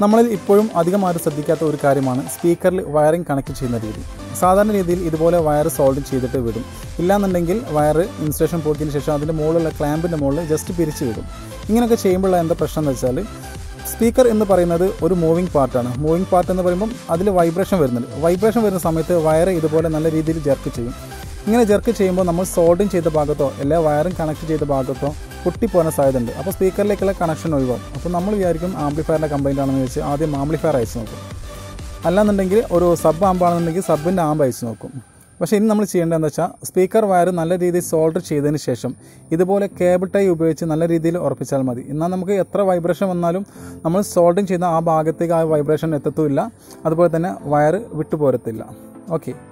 നമ്മളിൽ ഇപ്പോഴും അധികമാരും ശ്രദ്ധിക്കാത്ത ഒരു കാര്യമാണ് സ്പീക്കറിൽ വയറിംഗ് കണക്ട് ചെയ്യുന്ന രീതി സാധാരണ രീതിയിൽ ഇതുപോലെ വയർ സോൾഡ് ചെയ്തിട്ട് വിടും ഇല്ലാന്നുണ്ടെങ്കിൽ വയർ ഇൻസ്റ്റലേഷൻ പോക്കിന് ശേഷം അതിൻ്റെ മുകളിലുള്ള ക്ലാമ്പിൻ്റെ മുകളിൽ ജസ്റ്റ് പിരിച്ച് വിടും ഇങ്ങനെയൊക്കെ ചെയ്യുമ്പോഴുള്ള എന്താ പ്രശ്നം എന്ന് വെച്ചാൽ സ്പീക്കർ എന്ന് പറയുന്നത് ഒരു മൂവിങ് പാർട്ടാണ് മൂവിങ് പാർട്ട് എന്ന് പറയുമ്പം അതിൽ വൈബ്രേഷൻ വരുന്നുണ്ട് വൈബ്രേഷൻ വരുന്ന സമയത്ത് വയർ ഇതുപോലെ നല്ല രീതിയിൽ ജെർക്ക് ചെയ്യും ഇങ്ങനെ ജെർക്ക് ചെയ്യുമ്പോൾ നമ്മൾ സോൾഡിങ് ചെയ്ത ഭാഗത്തോ എല്ലാ വയറും കണക്ട് ചെയ്ത ഭാഗത്തോ പൊട്ടിപ്പോകാൻ സാധ്യതയുണ്ട് അപ്പോൾ സ്പീക്കറിലേക്കുള്ള കണക്ഷൻ ഒഴിവാകും അപ്പോൾ നമ്മൾ വിചാരിക്കും ആംപ്ലിഫയറിൻ്റെ കംപ്ലൈൻ്റ് ആണെന്ന് വെച്ച് ആദ്യം ആംപ്ലിഫയർ അയച്ചു നോക്കും അല്ലാന്നുണ്ടെങ്കിൽ ഒരു സബ് ആമ്പാണെന്നുണ്ടെങ്കിൽ സബിൻ്റെ ആമ്പ് അയച്ചു നോക്കും പക്ഷേ ഇനി നമ്മൾ ചെയ്യേണ്ടത് എന്താ വെച്ചാൽ സ്പീക്കർ വയർ നല്ല രീതിയിൽ സോൾഡർ ചെയ്തതിന് ശേഷം ഇതുപോലെ കേബിൾ ടൈ ഉപയോഗിച്ച് നല്ല രീതിയിൽ ഉറപ്പിച്ചാൽ മതി എന്നാൽ നമുക്ക് എത്ര വൈബ്രേഷൻ വന്നാലും നമ്മൾ സോൾഡിങ് ചെയ്യുന്ന ആ ഭാഗത്തേക്ക് ആ വൈബ്രേഷൻ എത്തത്തുമില്ല അതുപോലെ തന്നെ വയർ വിട്ടുപോരത്തില്ല ഓക്കെ